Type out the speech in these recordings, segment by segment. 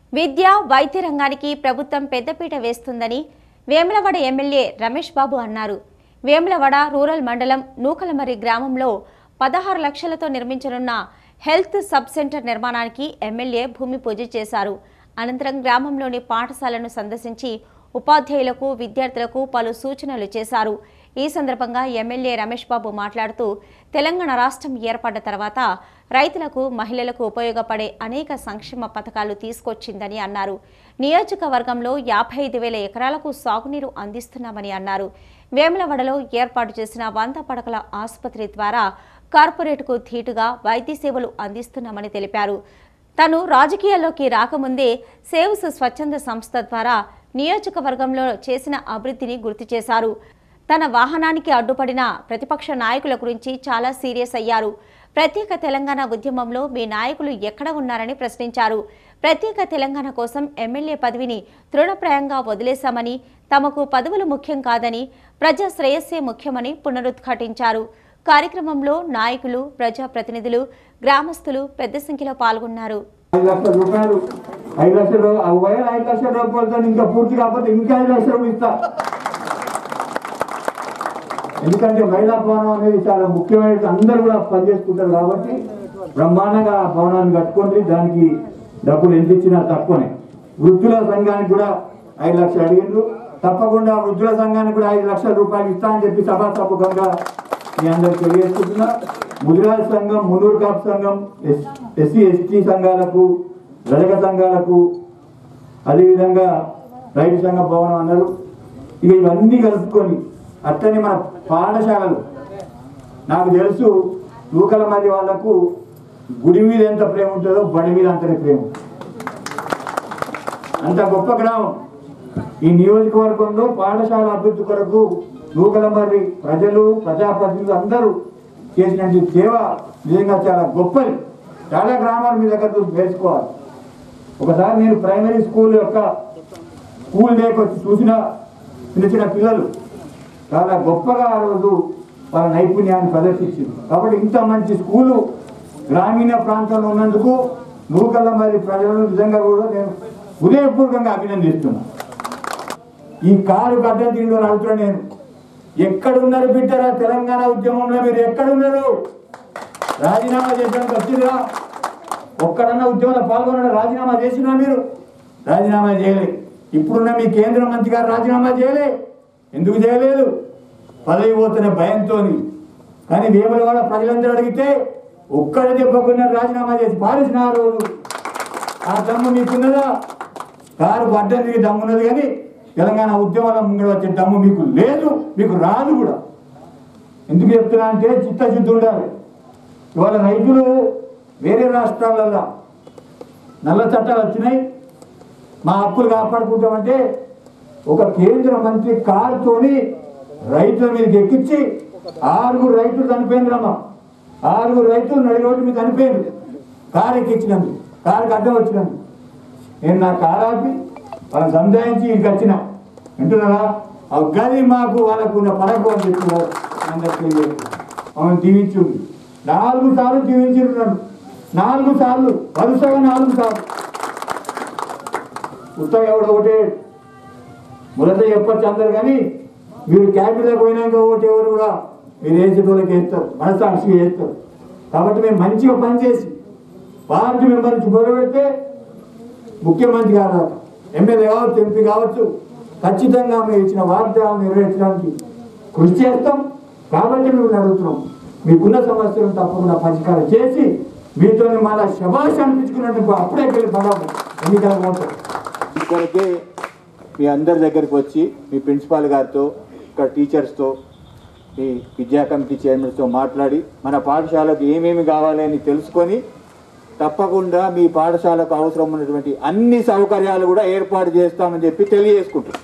విద్య వైద్య రంగానికి ప్రభుత్వం పెద్దపీట వేస్తుందని వేములవాడ ఎమ్మెల్యే రమేష్ బాబు అన్నారు వేములవాడ రూరల్ మండలం నూకలమర్రి గ్రామంలో పదహారు లక్షలతో నిర్మించనున్న హెల్త్ సబ్ సెంటర్ నిర్మాణానికి ఎమ్మెల్యే భూమి పూజ చేశారు అనంతరం గ్రామంలోని పాఠశాలను సందర్శించి ఉపాధ్యాయులకు విద్యార్థులకు పలు సూచనలు చేశారు ఈ సందర్భంగా ఎమ్మెల్యే రమేష్ బాబు మాట్లాడుతూ తెలంగాణ రాష్ట్రం ఏర్పడ్డ తర్వాత రైతులకు మహిళలకు ఉపయోగపడే అనేక సంక్షేమ పథకాలు తీసుకొచ్చిందని అన్నారు నియోజకవర్గంలో యాభై ఐదు వేల ఎకరాలకు సాగునీరు అందిస్తున్నామని అన్నారు వేములవాడలో ఏర్పాటు చేసిన వంద పడకల ఆసుపత్రి ద్వారా కార్పొరేట్కు ధీటుగా వైద్య సేవలు అందిస్తున్నామని తెలిపారు తను రాజకీయాల్లోకి రాకముందే సేవ్స్ స్వచ్ఛంద సంస్థ ద్వారా నియోజకవర్గంలో చేసిన అభివృద్ధిని గుర్తు చేశారు తన వాహనానికి అడ్డుపడిన ప్రతిపక్ష నాయకుల గురించి చాలా సీరియస్ అయ్యారు ప్రత్యేక తెలంగాణ ఉద్యమంలో మీ నాయకులు ఎక్కడ ఉన్నారని ప్రశ్నించారు ప్రత్యేక తెలంగాణ కోసం ఎమ్మెల్యే పదవిని తృణప్రాయంగా వదిలేశామని తమకు పదవులు ముఖ్యం కాదని ప్రజా శ్రేయస్సే ముఖ్యమని పునరుద్ఘాటించారు కార్యక్రమంలో నాయకులు ప్రజాప్రతినిధులు గ్రామస్తులు పెద్ద సంఖ్యలో పాల్గొన్నారు ఐదు లక్షల రూపాయలు ఐదు లక్షల రూ- ఆ ఒకవేళ ఐదు లక్షల రూపాయలతో ఇంకా పూర్తి కాకపోతే ఇంకా ఐదు లక్షలు కూడా ఇస్తా ఎందుకంటే మహిళా భవనం అనేది చాలా ముఖ్యమైన అందరూ కూడా పనిచేసుకుంటారు కాబట్టి బ్రహ్మాండంగా ఆ భవనాన్ని కట్టుకోండి దానికి డబ్బులు ఎంత ఇచ్చినా తక్కువనే వృద్ధుల సంఘానికి కూడా ఐదు లక్షలు అడిగిండ్రు తప్పకుండా వృద్ధుల సంఘానికి కూడా ఐదు లక్షల రూపాయలు ఇస్తా అని చెప్పి సభా సభకంగా మీ అందరికి తెలియజేస్తున్నా ముదిరాజ్ సంఘం మునూరు కాపు సంఘం ఎస్ ఎస్సీ ఎస్టీ సంఘాలకు రజక సంఘాలకు అదేవిధంగా రైతు సంఘ భవనం అన్నారు ఇక ఇవన్నీ కలుపుకొని అట్లనే మన పాఠశాలలు నాకు తెలుసు నూకల మంది వాళ్లకు గుడి మీద ఎంత ప్రేమ ఉంటుందో బడి మీద అంతనే ప్రేమ ఉంటుంది. అంత గొప్ప గ్రామం ఈ నియోజకవర్గంలో పాఠశాల అభివృద్ధి కొరకు నూకల మరి ప్రజలు ప్రజాప్రతినిధులు అందరూ చేసినటువంటి సేవ నిజంగా చాలా గొప్పది చాలా గ్రామాలు మీ దగ్గర చూసి నేర్చుకోవాలి ఒకసారి నేను ప్రైమరీ స్కూల్ యొక్క స్కూల్ డేకి వచ్చి చూసిన చిన్న చిన్న పిల్లలు చాలా గొప్పగా ఆ రోజు వాళ్ళ నైపుణ్యాన్ని ప్రదర్శించింది కాబట్టి ఇంత మంచి స్కూలు గ్రామీణ ప్రాంతంలో ఉన్నందుకు నూకల మరి ప్రజలను నిజంగా కూడా నేను హృదయపూర్వకంగా అభినందిస్తున్నాను ఈ కారు గడ్డ తిండి అడుగుతున్నా నేను ఎక్కడున్నారు బిడ్డరా తెలంగాణ ఉద్యమంలో మీరు ఎక్కడున్నారు రాజీనామా చేసడానికి వచ్చిందిరా ఒక్కడన్నా ఉద్యమంలో పాల్గొన్న రాజీనామా చేసినా మీరు రాజీనామా చేయలేదు ఇప్పుడున్న మీ కేంద్ర మంత్రి గారు రాజీనామా చేయలే ఎందుకు చేయలేదు పదవి పోతున్న భయంతో కానీ వేములవాడ ప్రజలందరూ అడిగితే ఒక్కడ దెబ్బకున్న రాజీనామా చేసి పారేసిన ఆ రోజు ఆ దమ్ము మీకున్నదా కారు పడ్డానికి దమ్ము ఉన్నది కానీ తెలంగాణ ఉద్యమంలో ముంగడ వచ్చే దమ్ము మీకు లేదు మీకు రాదు కూడా ఎందుకు చెప్తున్నా అంటే చిత్తశుద్ధి ఉండాలి ఇవాళ రైతులు వేరే రాష్ట్రాలలో నల్ల చట్టాలు వచ్చినాయి మా హక్కులు కాపాడుకుంటామంటే ఒక కేంద్ర మంత్రి కారుతోని రైతుల మీదకి ఎక్కించి ఆరుగురు రైతులు చనిపోయిండ్రమ్మా ఆరుగురు రైతులు నడి రోడ్డు మీద చనిపోయింది కారు ఎక్కించినందుకు కారుకి అడ్డం వచ్చినందుకు నేను నా కారు ఆపి వాళ్ళని సంజాయించి ఇక్కడికి వచ్చిన వింటున్నారా ఆ గది మాకు వాళ్ళకు ఉన్న పడకు అని చెప్పి అందరికీ ఆమె దీవించుంది నాలుగు సార్లు దీవించున్నాడు నాలుగు సార్లు వరుసగా నాలుగు సార్లు ఉత్తగా ఎవడు ఒకటే మొదట చెప్పచ్చు అందరు కానీ మీరు క్యాబినెట్ పోయినాక ఒకటి ఎవరు కూడా మీరు వేసే వాళ్ళకి వేస్తారు మనసాక్షిగా వేస్తారు కాబట్టి మేము మంచిగా పనిచేసి పార్టీ మెంబర్ నుంచి గొడవపెడితే ముఖ్యమంత్రి గారు ఎమ్మెల్యే కావచ్చు ఎంపీ కావచ్చు ఖచ్చితంగా మేము ఇచ్చిన వాగ్దానాలు నెరవేర్చడానికి కృషి చేస్తాం కాబట్టి మేము అడుగుతున్నాం మీకున్న సమస్యలను తప్పకుండా పరిష్కారం చేసి మీతో మళ్ళా శబాష్ అనిపించుకున్నట్టు అప్పుడే వెళ్ళి పడాము ఎన్నికల పోతాం ఇక్కడికే మీ అందరి దగ్గరికి వచ్చి మీ ప్రిన్సిపాల్ గారితో ఇక్కడ టీచర్స్తో మీ విద్యా కమిటీ చైర్మన్స్తో మాట్లాడి మన పాఠశాలకు ఏమేమి కావాలి అని తెలుసుకొని తప్పకుండా మీ పాఠశాలకు అవసరం ఉన్నటువంటి అన్ని సౌకర్యాలు కూడా ఏర్పాటు చేస్తామని చెప్పి తెలియజేసుకుంటున్నాం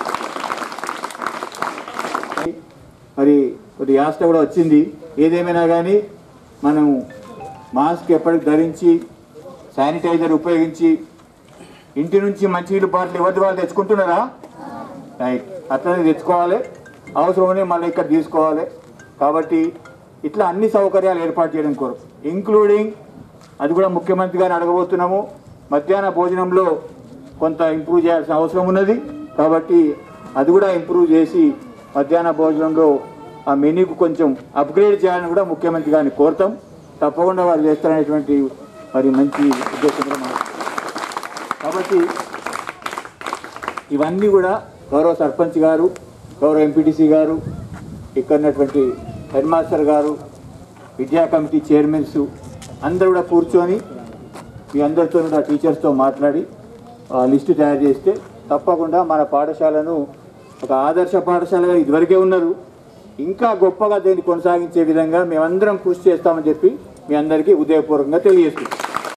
మరి కొద్ది యాస్ట కూడా వచ్చింది ఏదేమైనా కానీ మనం మాస్క్ ఎప్పటికి ధరించి శానిటైజర్ ఉపయోగించి ఇంటి నుంచి మంచినీళ్ళు బాటిల్ ఎవరి వాళ్ళు తెచ్చుకుంటున్నారా రైట్ అట్లనే తెచ్చుకోవాలి అవసరమని మళ్ళీ ఇక్కడ తీసుకోవాలి కాబట్టి ఇట్లా అన్ని సౌకర్యాలు ఏర్పాటు చేయడం కొరకు ఇంక్లూడింగ్ అది కూడా ముఖ్యమంత్రి గారిని అడగబోతున్నాము మధ్యాహ్న భోజనంలో కొంత ఇంప్రూవ్ చేయాల్సిన అవసరం ఉన్నది కాబట్టి అది కూడా ఇంప్రూవ్ చేసి మధ్యాహ్న భోజనంలో ఆ మెనూకు కొంచెం అప్గ్రేడ్ చేయాలని కూడా ముఖ్యమంత్రి గారిని కోరుతాం తప్పకుండా వారు చేస్తారనేటువంటి మరి మంచి ఉద్దేశం కూడా మనకు కాబట్టి ఇవన్నీ కూడా గౌరవ సర్పంచ్ గారు గౌరవ ఎంపీటీసీ గారు ఇక్కడ ఉన్నటువంటి హెడ్ మాస్టర్ గారు విద్యా కమిటీ చైర్మన్స్ అందరూ కూడా కూర్చొని మీ అందరితో కూడా టీచర్స్తో మాట్లాడి ఆ లిస్టు తయారు చేస్తే తప్పకుండా మన పాఠశాలను ఒక ఆదర్శ పాఠశాలగా ఇదివరకే ఉన్నారు ఇంకా గొప్పగా దీన్ని కొనసాగించే విధంగా మేమందరం కృషి చేస్తామని చెప్పి మీ అందరికీ ఉదయపూర్వకంగా తెలియజేస్తున్నాం